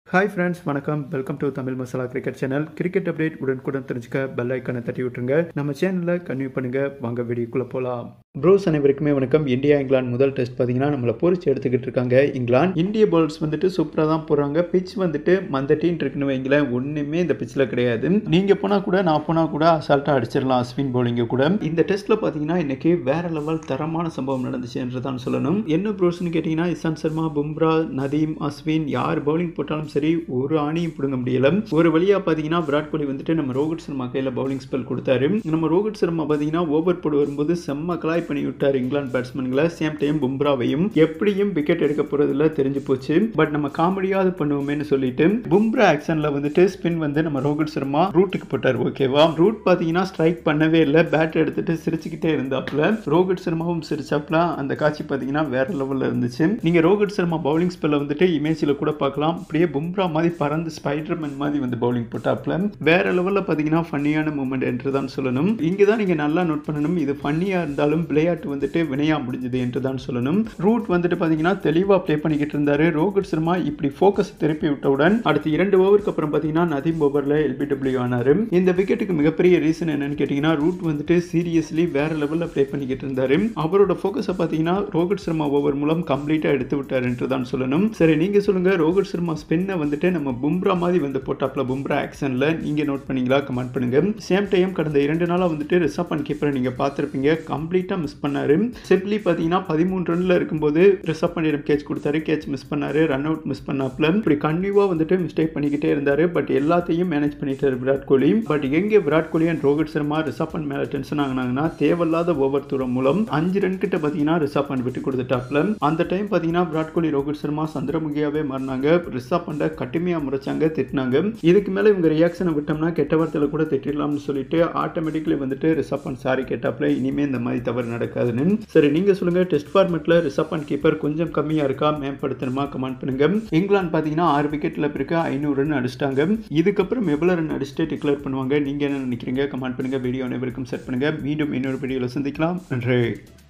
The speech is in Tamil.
ஹாய் ஃப்ரெண்ட்ஸ் வணக்கம் welcome to Tamil Masala cricket channel cricket update உடனுக்குடன் தெரிஞ்சுக்க பெல் ஐக்கானை தட்டி விட்டுருங்க நம்ம சேனலில் கன்வியூ பண்ணுங்க வாங்க வீடியோக்குள்ளே போகலாம் ப்ரோஸ் அனைவருக்குமே வணக்கம் இந்தியா இங்கிலாந்து முதல் டெஸ்ட் பார்த்தீங்கன்னா நம்மளை பொறிச்சு எடுத்துக்கிட்டு இருக்காங்க இங்கிலாந்து இந்திய பால்ஸ் வந்துட்டு சூப்பராக தான் போகிறாங்க பிச் வந்துட்டு மந்தட்டின்னு இருக்குன்னு வைங்களேன் ஒன்றுமே இந்த பிச்சில் கிடையாது நீங்கள் போனால் கூட நான் போனால் கூட அசால்ட்டாக அடிச்சிடலாம் அஸ்வின் பவுலிங்கை கூட இந்த டெஸ்ட்டில் பார்த்தீங்கன்னா இன்னைக்கு வேற லெவல் தரமான சம்பவம் நடந்துச்சு என்று தான் சொல்லணும் என்ன ப்ரோஸ்னு கேட்டிங்கன்னா இசான் சர்மா பும்ரா நதீம் அஸ்வின் யார் பவுலிங் போட்டாலும் சரி ஒரு ஆணியும் பிடுங்க முடியல ஒரு வழியாக பார்த்தீங்கன்னா விராட் கோலி வந்துட்டு நம்ம ரோஹித் சர்மா கையில் பவுலிங் ஸ்பெல் கொடுத்தாரு நம்ம ரோஹித் சர்மா பார்த்தீங்கன்னா ஓவர் போட வரும்போது செம்ம கலாய் பண்ணி விட்டார் இங்கிலாந்து பேட்ஸ்மேன்களை சேம் டைம் பும்ராவையும் எப்படியும் விக்கெட் எடுக்க போறதுல தெரிஞ்சு போச்சு பட் நம்ம காமெடியாவது பண்ணுவோமேனு சொல்லிட்டு பும்ரா ஆக்ஷன்ல வந்துட்டு ஸ்பின் வந்து நம்ம ரோஹித் சர்மா ரூட்டுக்கு போட்டார் ஓகேவா ரூட் பார்த்தீங்கன்னா ஸ்ட்ரைக் பண்ணவே இல்லை பேட் எடுத்துட்டு சிரிச்சுக்கிட்டே இருந்தாப்புல ரோஹித் சர்மாவும் சிரிச்சாப்ல அந்த காட்சி பார்த்தீங்கன்னா வேற லெவலில் இருந்துச்சு நீங்க ரோஹித் சர்மா பவுலிங் ஸ்பெல்ல வந்துட்டு இமேஜில் கூட பார்க்கலாம் அப்படியே பும்ரா மாதிரி பறந்து ஸ்பைடர்மேன் மாதிரி வந்து பவுலிங் போட்டாப்ல வேற லெவலில் பார்த்தீங்கன்னா ஃபன்னியான மூமெண்ட் என்று தான் சொல்லணும் இங்கே தான் நீங்கள் நல்லா நோட் பண்ணணும் இது ஃபன்னியாக இருந்தாலும் விளையாட்டு வந்துட்டு வினையா முடிஞ்சது என்று தான் சொல்லணும் ரூட் வந்துட்டு பார்த்தீங்கன்னா தெளிவாக ப்ளே பண்ணிக்கிட்டு இருந்தாரு ரோஹித் சர்மா இப்படி ஃபோக்கஸ் திருப்பி விட்டவுடன் அடுத்து இரண்டு ஓவருக்கு அப்புறம் பார்த்தீங்கன்னா நதீம் ஓவரில் எல்பிடபிள்யூ ஆனாரு இந்த விக்கெட்டுக்கு மிகப்பெரிய ரீசன் என்னன்னு கேட்டிங்கன்னா ரூட் வந்துட்டு சீரியஸ்லி வேற லெவலில் ப்ளே பண்ணிக்கிட்டு இருந்தாரு அவரோட ஃபோக்கஸை பார்த்தீங்கன்னா ரோஹித் சர்மா ஓவர் மூலம் கம்ப்ளீட்டாக எடுத்து விட்டார் என்று தான் சொல்லணும் சரி நீங்கள் சொல்லுங்க ரோஹித் சர்மா ஸ்பின்னை வந்துட்டு நம்ம பும்ரா மாதிரி வந்து போட்டாப்ல பும்ரா ஆக்ஷனில் நீங்கள் நோட் பண்ணீங்களா கமெண்ட் பண்ணுங்க சேம் டைம் கடந்த இரண்டு நாளாக வந்துட்டு ரிசர்வ் அண்ட் கீப்பரை நீங்கள் பார்த்துருப்பீங்க கம்ப்ளீட்டாக மிஸ் பண்ணாரு செப்லி பார்த்தீங்கன்னா பதிமூணு ரன்ல இருக்கும்போது ரிசர்வ் பண்ணிடம் கேட்ச் கொடுத்தாரு கேட்ச் மிஸ் பண்ணாரு ரன் அவுட் மிஸ் பண்ணாப்ல இப்படி கண்டிப்பாக வந்துட்டு மிஸ்டேக் பண்ணிக்கிட்டே இருந்தாரு பட் எல்லாத்தையும் மேனேஜ் பண்ணிட்டாரு விராட் கோலி பட் எங்கே விராட் கோலி அண்ட் ரோஹித் சர்மா ரிசர்வ் பண்ண மேலே டென்ஷன் ஆகினாங்கன்னா தேவையில்லாத ஓவர் தூரம் மூலம் அஞ்சு ரன் கிட்ட பார்த்தீங்கன்னா ரிசர்வ் பண்ண விட்டு கொடுத்துட்டாப்ல அந்த டைம் பார்த்தீங்கன்னா விராட் கோலி ரோஹித் சர்மா சந்திரமுகியாவே மாறினாங்க ரிசர்வ் பண்ண கட்டுமையாக முறைச்சாங்க திட்டினாங்க இதுக்கு மேலே இவங்க ரியாக்ஷனை விட்டோம்னா கெட்ட வார்த்தையில் கூட திட்டிடலாம்னு சொல்லிட்டு ஆட்டோமேட்டிக்லி வந்துட்டு ரிசர்வ் பண்ண சாரி கேட்டாப்ல இனிமே இந்த மாதிரி தவறு நடக்காதுன்னு சரி நீங்க சொல்லுங்க டெஸ்ட் ஃபார்மெட்ல ரிசர்வ் அண்ட் கீப்பர் கொஞ்சம் கம்மியா இருக்கா மேம்படுத்தணுமா கமெண்ட் பண்ணுங்க இங்கிலாந்து பாத்தீங்கன்னா ஆறு விக்கெட்ல பிறகு ஐநூறு ரன் அடிச்சிட்டாங்க இதுக்கப்புறம் எவ்வளவு ரன் அடிச்சுட்டு டிக்ளேர் பண்ணுவாங்க நீங்க என்ன நினைக்கிறீங்க கமெண்ட் பண்ணுங்க வீடியோ அனைவருக்கும் செட் பண்ணுங்க மீண்டும் இன்னொரு வீடியோவில் சந்திக்கலாம் நன்றி